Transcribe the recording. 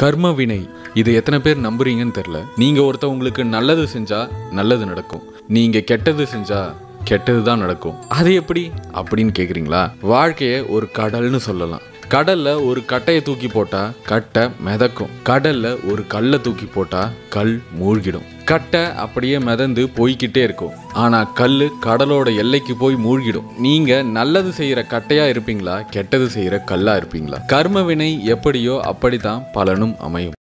கர்ம வினை இது எத்தனை பேர் நம்புறீங்கன்னு தெரில நீங்க ஒருத்தவங்களுக்கு நல்லது செஞ்சா நல்லது நடக்கும் நீங்க கெட்டது செஞ்சா கெட்டது தான் நடக்கும் அது எப்படி அப்படின்னு கேக்குறீங்களா வாழ்க்கையை ஒரு கடல்னு சொல்லலாம் கடல்ல ஒரு கட்டையை தூக்கி போட்டா கட்டை மிதக்கும் கடல்ல ஒரு கல்லை தூக்கி போட்டா கல் மூழ்கிடும் கட்டை அப்படியே மிதந்து போய்க்கிட்டே இருக்கும் ஆனா கல் கடலோட எல்லைக்கு போய் மூழ்கிடும் நீங்க நல்லது செய்யற கட்டையா இருப்பீங்களா கெட்டது செய்யற கல்லா இருப்பீங்களா கர்ம வினை எப்படியோ அப்படித்தான் பலனும் அமையும்